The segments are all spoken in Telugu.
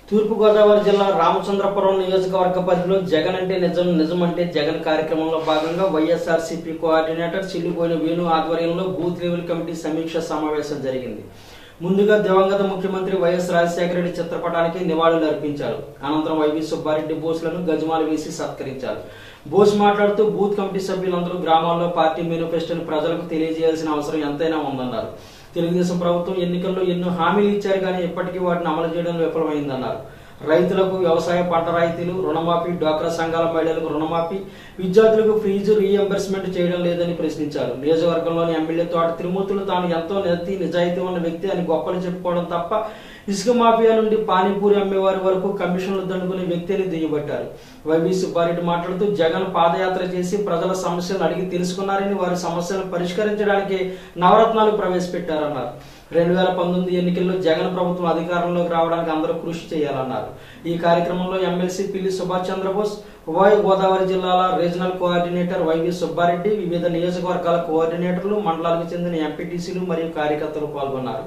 తూర్పుగోదావరి జిల్లా రామచంద్రపురం నియోజకవర్గ పరిధిలో జగన్ అంటే నిజం నిజం అంటే జగన్ కార్యక్రమంలో భాగంగా వైఎస్ఆర్సీపీ కోఆర్డినేటర్ చిల్లిపోయిన వేణు ఆధ్వర్యంలో బూత్ లెవెల్ కమిటీ సమీక్ష సమావేశం జరిగింది ముందుగా దివంగత ముఖ్యమంత్రి వైఎస్ రాజశేఖర రెడ్డి చిత్రపటానికి నివాళులు అర్పించారు అనంతరం వైవి సుబ్బారెడ్డి బోస్లను గజమాలు వేసి సత్కరించారు బోస్ మాట్లాడుతూ బూత్ కమిటీ సభ్యులందరూ గ్రామాల్లో పార్టీ మేనిఫెస్టోని ప్రజలకు తెలియజేయాల్సిన అవసరం ఎంతైనా ఉందన్నారు తెలుగుదేశం ప్రభుత్వం ఎన్నికల్లో ఎన్నో హామీలు ఇచ్చారు కానీ ఇప్పటికీ వాటిని అమలు చేయడంలో విఫలమైందన్నారు రైతులకు వ్యవసాయ పంట రాయితీలు రుణమాఫీ డ్వాక్రా సంఘాల మహిళలకు రుణమాఫీ విద్యార్థులకు ఫీజు రీఎంబర్స్మెంట్ చేయడం లేదని ప్రశ్నించారు నియోజకవర్గంలోని ఎమ్మెల్యే తోట తిరుమూర్తులు తాను ఎంతో నెత్తి నిజాయితీ ఉన్న వ్యక్తి అని గొప్పలు చెప్పుకోవడం తప్ప ఇసుక మాఫియా నుండి పానీపూరి అమ్మేవారి వరకు కమిషన్లు దండుకునే వ్యక్తి అని దుయ్యబట్టారు వైవి సుబ్బారెడ్డి మాట్లాడుతూ జగన్ పాదయాత్ర చేసి ప్రజల సమస్యలను అడిగి తెలుసుకున్నారని వారి సమస్యలను పరిష్కరించడానికి నవరత్నాలు ప్రవేశపెట్టారన్నారు రెండు వేల పంతొమ్మిది ఎన్నికల్లో జగన్ ప్రభుత్వం అధికారంలోకి రావడానికి అందరూ కృషి చేయాలన్నారు ఈ కార్యక్రమంలో ఎమ్మెల్సీ పిల్లి సుభాష్ చంద్రబోస్ ఉభయ గోదావరి జిల్లాల రీజనల్ కోఆర్డినేటర్ వైవి సుబ్బారెడ్డి వివిధ నియోజకవర్గాల కోఆర్డినేటర్లు మండలాలకు చెందిన ఎంపీటీసీలు మరియు కార్యకర్తలు పాల్గొన్నారు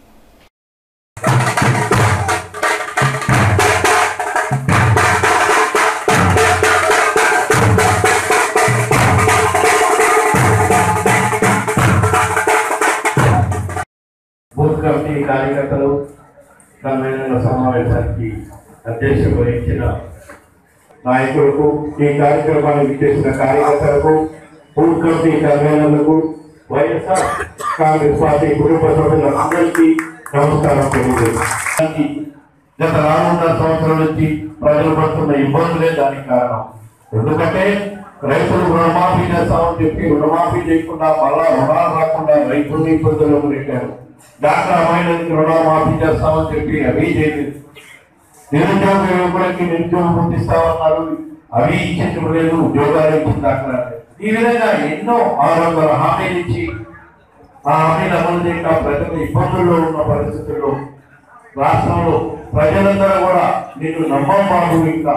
బూత్ కమిటీ కార్యకర్తలు సమ్మేళన సమావేశానికి అధ్యక్షత వహించిన నాయకులకు ఈ కార్యక్రమానికి చేసిన కార్యకర్తలకు బూత్ కమిటీ సమ్మేళనకు వైఎస్ఆర్ కాంగ్రెస్ పార్టీ కుటుంబ సభ్యులందరికీ నమస్కారం తెలియజేస్తాను గత నాలుగున్నర సంవత్సరం నుంచి ప్రజలు పడుతున్న ఇబ్బందులే దానికి కారణం ఎందుకంటే రైతులు రుణమాఫీ చేస్తామని చెప్పి రుణమాఫీ చేయకుండా మళ్ళా రుణాలు రాకుండా రైతుల్ని ఇబ్బందులకు పెట్టారు డాక్టర్ అమ్మాయిలకి రుణమాఫీ చేస్తామని చెప్పి అవి చేయలేదు నిరుద్యోగ యువకులకి నిరుద్యోగం పొందిస్తామన్నారు అవి ఇచ్చేటం లేదు ఉద్యోగాలు ఇచ్చిన దాఖలా లేదు. ఈ విధంగా ఎన్నో ఆరు వందల హామీలు ఇచ్చి ఆ హామీలు అమలు చేయక ప్రజలు ఇబ్బందుల్లో ఉన్న పరిస్థితుల్లో రాష్ట్రంలో ప్రజలందరూ కూడా నిన్ను నమ్మబాబు ఇంకా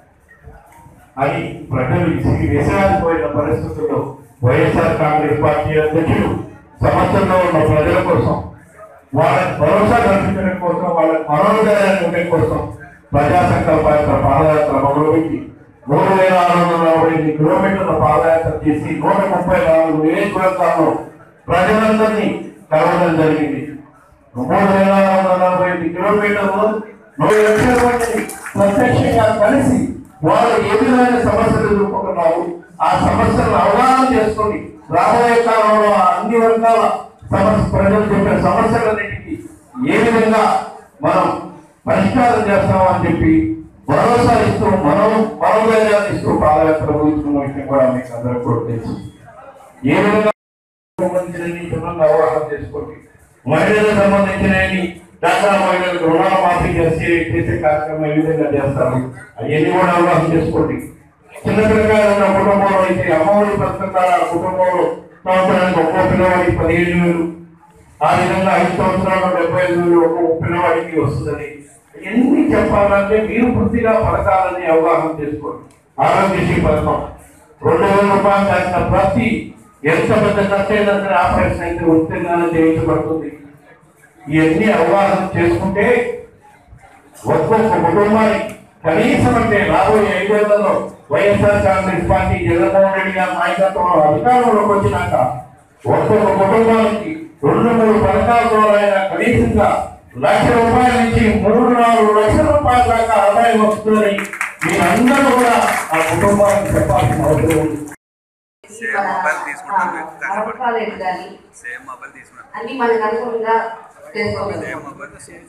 అని ప్రజలు ఇసిగి విసిరాలిపోయిన పరిస్థితుల్లో వైఎస్ఆర్ కాంగ్రెస్ పార్టీ అధ్యక్షుడు సమస్యల్లో ఉన్న ప్రజల కోసం వాళ్ళకి భరోసా కల్పించడం కోసం వాళ్ళకి మనోదయాన్ని ఉండడం కోసం ప్రజా సంకల్ప యాత్ర పాదయాత్ర మొదలుపెట్టి మూడు వేల ఆరు వందల నలభై ఎనిమిది కిలోమీటర్ల పాదయాత్ర చేసి నూట ముప్పై నాలుగు నియోజకవర్గాల్లో ప్రజలందరినీ కలవడం జరిగింది మూడు వేల ఆరు వందల నలభై ఎనిమిది కిలోమీటర్లు నూరు లక్షల మందిని ప్రత్యక్షంగా కలిసి వాళ్ళు ఏ విధమైన సమస్యలు ఎదుర్కొంటున్నారు ఆ సమస్యలను అవగాహన చేసుకొని రాబోయే కాలంలో ఆ అన్ని వర్గాల సమస్య ప్రజలు చెప్పే సమస్యలన్నిటికీ ఏ విధంగా మనం పరిష్కారం చేస్తామని చెప్పి భరోసా ఇస్తూ మనం మనోధైర్యాన్ని ఇస్తూ పాదయాత్ర ముగించుకున్న విషయం కూడా మీకు అందరికీ కూడా తెలుసు ఏ విధంగా సంబంధించిన క్షుణ్ణంగా అవగాహన చేసుకోండి మహిళలకు సంబంధించిన డాక్రా మహిళలకు రుణాల మాఫీ చేసి చేసే కార్యక్రమం ఏ విధంగా చేస్తారు అవన్నీ కూడా అవగాహన చేసుకోండి చిన్న పిల్లకాయలు ఉన్న కుటుంబంలో అయితే అమ్మఒడి పథకం ద్వారా ఆ కుటుంబంలో సంవత్సరానికి ఒక్కో పిల్లవాడికి పదిహేను వేలు ఆ విధంగా ఐదు సంవత్సరాలు డెబ్బై ఐదు వేలు ఒక్కో పిల్లవాడికి వస్తుందని ఎన్ని చెప్పాలంటే మీరు పూర్తిగా పథకాలని అవగాహన చేసుకోండి ఆరోగ్యశ్రీ పథకం రెండు వేల రూపాయలు దాచిన ప్రతి ఎంత పెద్ద ఖర్చైనా సరే ఆపరేషన్ అయితే ఉచితంగానే చేయించబడుతుంది ఇవన్నీ అవగాహన చేసుకుంటే ఒక్కొక్క కుటుంబానికి కనీసం అంటే రాబోయే ఐదేళ్లలో వైఎస్ఆర్ కాంగ్రెస్ పార్టీ జగన్మోహన్ రెడ్డి గారి నాయకత్వంలో అధికారంలోకి వచ్చినాక ఒక్కొక్క కుటుంబానికి రెండు మూడు పథకాల ద్వారా అయినా కనీసంగా లక్ష రూపాయల నుంచి మూడు నాలుగు లక్షల రూపాయల దాకా ఆదాయం వస్తుందని మీరందరూ కూడా ఆ కుటుంబానికి చెప్పాల్సిన అవసరం ఉంది సేమ్ మొబైల్ తీసుకుంటాం మేము కంగారు పడకండి. అవసరాలు కానీ సేమ్ మొబైల్ తీసుకున్నాం అన్ని మనకు అనుకూలంగా చేసుకోగలం సేమ్ మొబైల్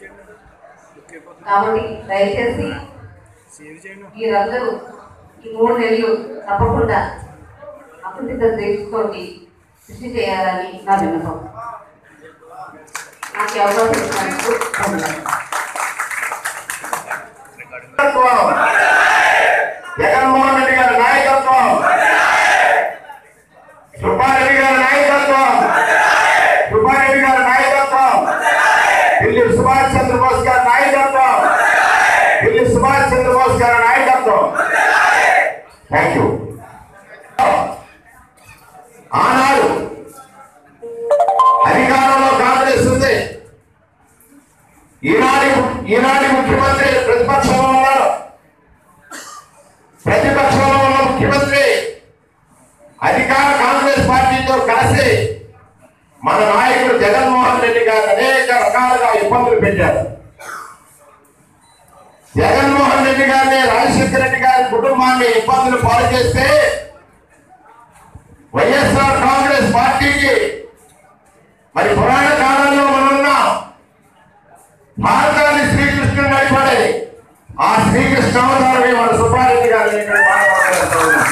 కాబట్టి దయచేసి మీరందరూ ఈ మూడు నెలలు తప్పకుండా అభివృద్ధి తెలుసుకోండి కృషి చేయాలని నా విన్నపం నాకు ఈ అవకాశం ఇచ్చినందుకు ధన్యవాదాలు. నాయకత్వం జగన్మోహన్ రెడ్డి గారి నాయకత్వం సుబ్బారెడ్డి గారి నాయకత్వం సుబ్బారెడ్డి గారి నాయకత్వం ఢిల్లీ సుభాష్ చంద్రబోస్ గారి నాయకత్వం ఢిల్లీ సుభాష్ చంద్రబోస్ గారి నాయకత్వం థ్యాంక్ యూ ఆనాడు అధికారంలో కాంగ్రెస్ ఉంది ఈనాడు రెడ్డి గారిని రాజశేఖర రెడ్డి గారి కుటుంబాన్ని ఇబ్బందులు పాలు చేస్తే వైఎస్ఆర్ కాంగ్రెస్ పార్టీకి మరి పురాణ కాలంలో మనమున్న భారతాన్ని శ్రీకృష్ణుడు నడిపడేది ఆ శ్రీకృష్ణ అవతారమే మన సుబ్బారెడ్డి గారిని ఇక్కడ మాట్లాడుతూ ఉన్నాం.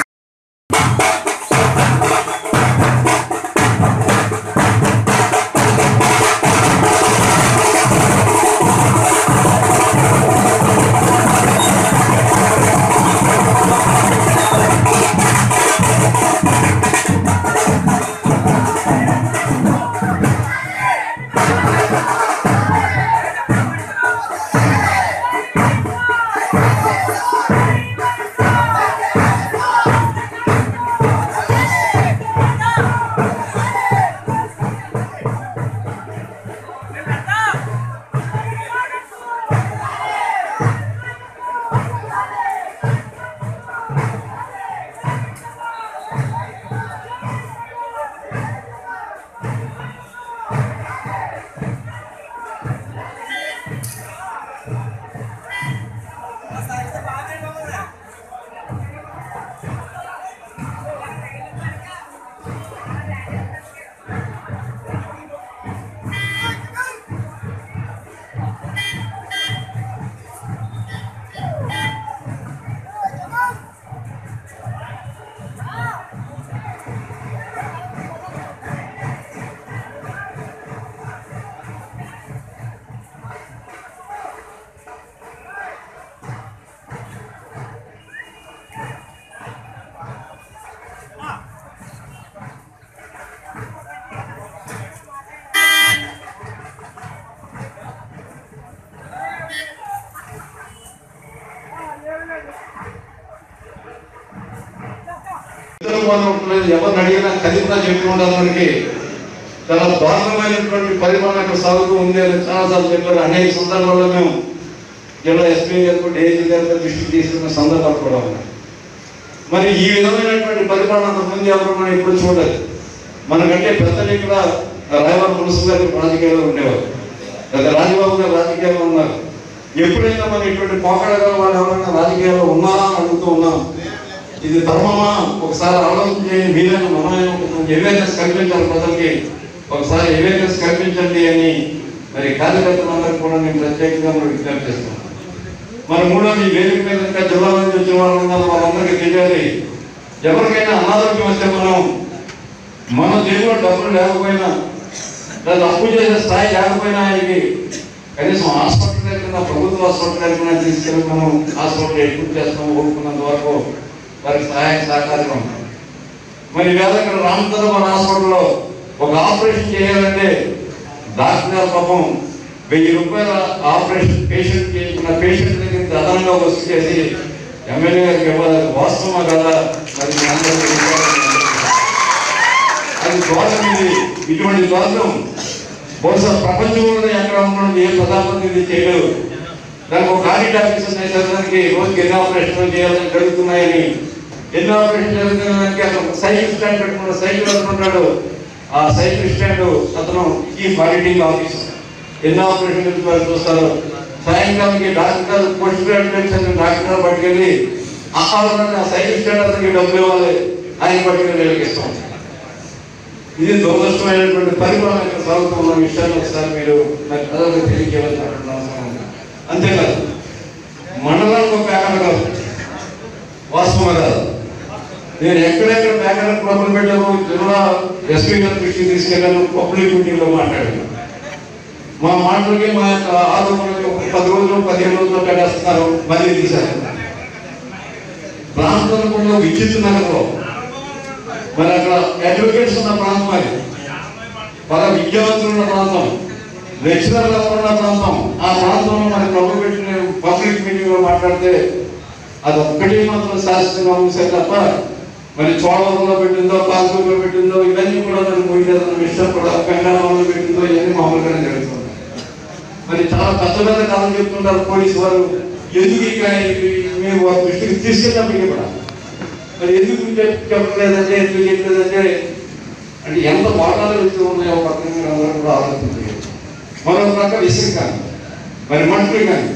ఇద్దరు వాళ్ళు ఉంటలేదు ఎవరిని అడిగినా ఖచ్చితంగా చెప్పి ఉండాలి మనకి చాలా దారుణమైనటువంటి పరిమాణం ఇక్కడ సాగుతూ ఉంది అని చాలాసార్లు చెప్పారు అనేక సందర్భాల్లో మేము జిల్లా ఎస్పీ గారు డీజీ గారితో దృష్టికి తీసుకున్న సందర్భాలు కూడా ఉన్నాయి మరి ఈ విధమైనటువంటి పరిమాణం అంతకుముందు ఎవరు ఇప్పుడు చూడలేదు మనకంటే పెద్దలు ఇక్కడ రాయవరం మున్సిపల్ గారు రాజకీయాల్లో ఉండేవారు పెద్ద రాజబాబు గారు రాజకీయాల్లో ఉన్నారు ఎప్పుడైనా మన ఇటువంటి పోకడగా వాళ్ళు ఎవరైనా రాజకీయాల్లో ఉన్నారా అని అడుగుతూ ఉన్నాం ఇది ధర్మమా ఒకసారి ఆలోచన చేయండి మీరైనా మనమైనా అవేర్నెస్ కల్పించాలి ప్రజలకి ఒకసారి అవేర్నెస్ కల్పించండి అని మరి కార్యకర్తలందరికీ కూడా నేను ప్రత్యేకంగా మరి విజ్ఞప్తి చేస్తున్నాను మన మూడోది వేదిక మీద ఇంకా జిల్లా నుంచి వచ్చిన వాళ్ళు ఉన్నారు వాళ్ళందరికీ తెలియాలి ఎవరికైనా అనారోగ్యం వస్తే మనం మన జేబులో డబ్బులు లేకపోయినా లేదా అప్పు చేసే స్థాయి లేకపోయినా ఆయనకి కనీసం హాస్పిటల్ దగ్గర ప్రభుత్వ హాస్పిటల్ దగ్గర తీసుకెళ్ళి మనం హాస్పిటల్ ఎడ్మిట్ చేస్తాం ఓపుకున్నంత వరకు వారికి సహాయ సహకారంగా ఉంటాం మరి వేళ ఇక్కడ రామచంద్ర మన హాస్పిటల్లో ఒక ఆపరేషన్ చేయాలంటే డాక్టర్ గారు పాపం వెయ్యి రూపాయల ఆపరేషన్ పేషెంట్ చేసిన పేషెంట్ దగ్గర అదనంగా వసూలు చేసి ఎమ్మెల్యే గారికి ఇవ్వాలి వాస్తవమా కదా మరి మీ అందరికీ తెలియాలని అది దోషం ఇది ఇటువంటి దోషం బహుశా ప్రపంచంలోనే ఎక్కడ ఉన్నటువంటి ఏ ప్రధానమంత్రి ఇది చేయలేదు దానికి ఒక ఆడిట్ ఆఫీసర్ చేసేదానికి రోజుకి ఎన్ని ఆపరేషన్లు చేయాలని జరుగుతున్నాయని ఎన్ని ఆపరేషన్ జరుగుతున్నాయని అక్కడ సైకిల్ స్టాండ్ పెట్టుకున్న సైకిల్ అనుకుంటాడు ఆ సైకిల్ స్టాండ్ అతను చీఫ్ ఆడిటింగ్ ఆఫీసర్ ఎన్ని ఆపరేషన్ వాళ్ళు చూస్తారు సాయంకాలానికి డాక్టర్ గారు పోస్ట్ గ్రాడ్యుయేట్స్ అని డాక్టర్ గారు పట్టుకెళ్ళి ఆ కాలంలో ఆ సైకిల్ స్టాండ్ అతనికి డబ్బులు ఇవ్వాలి ఆయన పట్టుకెళ్ళి వీళ్ళకి ఇస్తాం ఇది దురదృష్టమైనటువంటి పరిమాణం ఇక్కడ సాగుతున్న విషయాన్ని ఒకసారి మీరు నాకు ప్రజలకు తెలియజేయాల్సినటువంటి అవసరం ఉంది అంతేకాదు మండలానికి ఒక ప్యాకెట్ కాదు వాస్తవం కాదు నేను ఎక్కడెక్కడ ప్యాకెట్ క్లబ్లు పెట్టాను జిల్లా ఎస్పీ గారి దృష్టికి తీసుకెళ్ళాను పబ్లిక్ మీటింగ్ లో మాట్లాడాను మా మాటలకి మా యొక్క ఆరోపణలకి ఒక పది రోజులు పదిహేను రోజులు కట్టేస్తున్నారు మళ్ళీ తీశారు ప్రాంతంలో విద్యుత్ నగరంలో మరి అక్కడ అడ్వకేట్స్ ఉన్న ప్రాంతం అది బాగా విద్యావంతులు ఉన్న ప్రాంతం లెక్చరర్లు ఉన్న ప్రాంతం ఆ ప్రాంతంలో మరి ప్రభు పెట్టిన పబ్లిక్ మీటింగ్ లో మాట్లాడితే అది ఒక్కటి మాత్రం శాస్త్రంగా ఉంటే తప్ప మరి చోళవరంలో పెట్టిందో కాల్పూర్లో పెట్టిందో ఇవన్నీ కూడా మరి మూయలేదన్న విషయం కూడా బెంగాళంలో పెట్టిందో ఇవన్నీ మామూలుగానే జరుగుతుంది మరి చాలా పెద్ద పెద్ద కాలం చెప్తుంటారు పోలీసు వారు ఎందుకు ఇక ఇవి మేము వారి దృష్టికి తీసుకెళ్ళినప్పటికీ కూడా మరి ఎందుకు చెప్- చెప్పలేదంటే ఎందుకు చెప్పలేదంటే అంటే ఎంత వాటాలు వెళ్తూ ఉన్నాయో పక్కన మీరు అందరూ కూడా ఆలోచించాలి మరో ప్రక్క విసుగు కానీ మరి మంటలు కానీ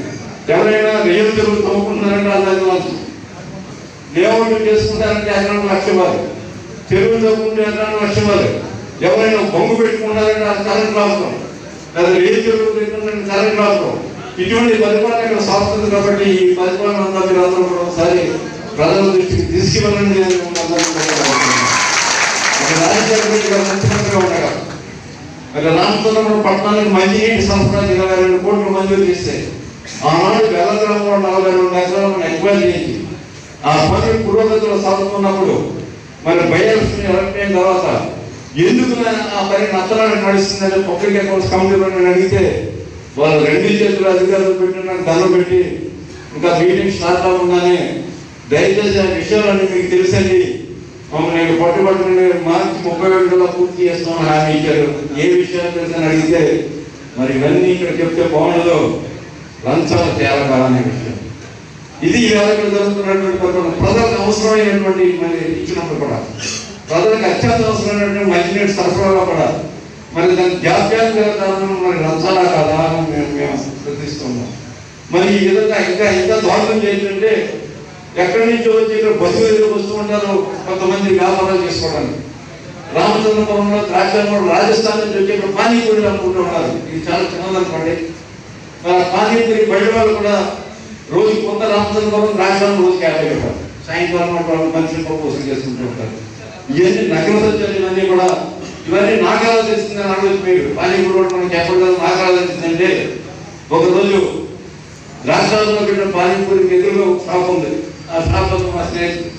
ఎవరైనా రేలు చెరువులు తవ్వుకుంటున్నారంటే అది అడ్వాన్స్ లేఅవుట్ చేసుకుంటారంటే ఎకరానికి లక్ష ఇవ్వాలి చెరువులు తవ్వుకుంటే ఎకరానికి లక్ష ఇవ్వాలి ఎవరైనా బొంగు పెట్టుకుంటారంటే అది కరెంట్ రావడం లేదా రేలు చెరువులు పెట్టుకుంటే కరెంట్ రావడం ఇటువంటి పరిపాలన ఇక్కడ సాగుతుంది కాబట్టి ఈ పరిపాలన అంతా మీరు అందరూ కూడా ఒకసారి ప్రజల దృష్టికి తీసుకువెళ్ళండి అని మిమ్మల్ని అందరినీ కోరుకుంటున్నాను. ఒక రాజశేఖర రెడ్డి గారు ముఖ్యమంత్రిగా ఉండగా మరి రామచంద్రపురం పట్టణానికి మంచినీటి సరఫరా ఇరవై రెండు కోట్లు మంజూరు చేస్తే ఆనాడు వెల్లగ్రామంలో నలభై రెండు ఎకరాలను ఎంక్వైరీ చేసి ఆ పని పురోగతిలో సాగుతున్నప్పుడు మరి బయలుదేరి ఎలక్ట్ అయిన తర్వాత ఎందుకు నా- ఆ పని నత్తనాడు నడుస్తుందని పబ్లిక్ అకౌంట్స్ కమిటీలో నేను అడిగితే వాళ్ళు రెండు చేతులు అధికారులు పెట్టి నాకు దండం పెట్టి ఇంకా మీటింగ్ స్టార్ట్ అవ్వగానే దయచేసి ఆ విషయాలన్నీ మీకు తెలుసండి మమ్మల్ని నేను పట్టుబట్టుకుని మార్చి ముప్పై వేల పూర్తి చేస్తామని హామీ ఇచ్చారు ఏ విషయాలు తెలుసని అడిగితే మరి ఇవన్నీ ఇక్కడ చెప్తే బాగుండదు లంచాలు తేలకాలనే విషయం ఇది ఈ వేళ ఇక్కడ జరుగుతున్నటువంటి పరిపాలన ప్రజలకు అవసరమైనటువంటి మరి ఇచ్చినప్పుడు కూడా ప్రజలకు అత్యంత అవసరమైనటువంటి మంచినీటి సరఫరాలో కూడా మరి దాని జాప్యాలు జరగడం మరి లంచాలా కాదా అని మేము మేము ప్రశ్నిస్తున్నాం మరి ఈ విధంగా ఇంకా ఇంకా దారుణం ఏంటంటే ఎక్కడి నుంచో వచ్చి ఇక్కడ బస్సు మీద వస్తూ ఉంటారు కొంతమంది వ్యాపారాలు చేసుకోవడానికి రామచంద్రపురంలో ద్రాక్షారంలో రాజస్థాన్ నుంచి వచ్చి ఇక్కడ పానీపూరి అమ్ముకుంటూ ఉన్నారు ఇది చాలా చిన్నదనుకోండి ఆ పానీపూరి బయట వాళ్ళు కూడా రోజు కొంత రామచంద్రపురం ద్రాక్షారం రోజుకి యాభై రూపాయలు సాయంకాలం వాళ్ళు మనుషులు పప్పు వసూలు చేసుకుంటూ ఉంటారు ఇవన్నీ నగర సత్యాలు ఇవన్నీ కూడా ఇవన్నీ నాకాలు తెలిసిందని అడగచ్చు మీరు పానీపూరి కూడా మనకి చెప్పడం నాకాలు తెలిసిందంటే ఒక రోజు రాష్ట్రాల్లో పెట్టిన పానీపూరికి ఎదురుగా ఒక షాప్ ఉంది ఆ షాప్ లో మా స్నేహితుడు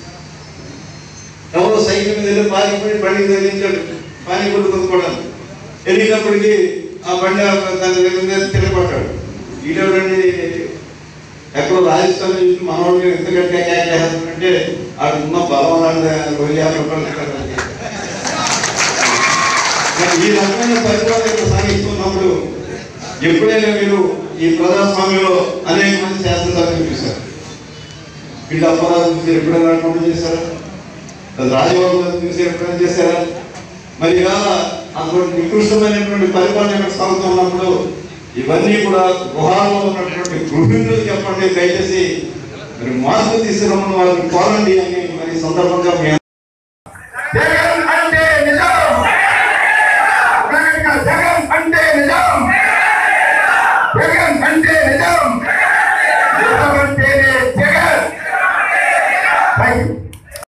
ఎవరో సైకిల్ మీద వెళ్ళి పానీపూరి బండికి తగిలించాడు పానీపూరి కొనుక్కోవడానికి వెళ్ళినప్పటికీ ఆ బండి ఆ దాని దగ్గర మీద తిరగబడ్డాడు ఈడెవరండి ఎక్కడో రాజస్థాన్ చూసి మనవాడిని ఎంత గట్టిగా కేకేస్తానంటే ఆడు ఉన్న బలం రోజు యాభై రూపాయలు కట్టాలి. మరి ఈ రకమైన పరిపాలన ఇక్కడ సాగిస్తున్నప్పుడు ఎప్పుడైనా మీరు ఈ ప్రజాస్వామ్యంలో అనేక మంది శాసనసభ్యులు చూశారు వీళ్ళు అపరాధం చూసి ఎప్పుడైనా అకౌంట్ చేశారా రాజబాబు గారు చూసి ఎప్పుడైనా చేశారా మరి ఇవాళ అటువంటి నికృష్టమైనటువంటి పరిపాలన ఇక్కడ సాగుతున్నప్పుడు ఇవన్నీ కూడా గృహాల్లో ఉన్నటువంటి గృహిణులు చెప్పండి దయచేసి మరి మార్పు తీసుకురమ్మని వారిని కోరండి అని మరి ఈ సందర్భంగా మీ జగన్ అంటే నిజం జగన్ అంటే నిజం జగన్ అంటే నిజం నిజం అంటేనే జగన్ థ్యాంక్ యూ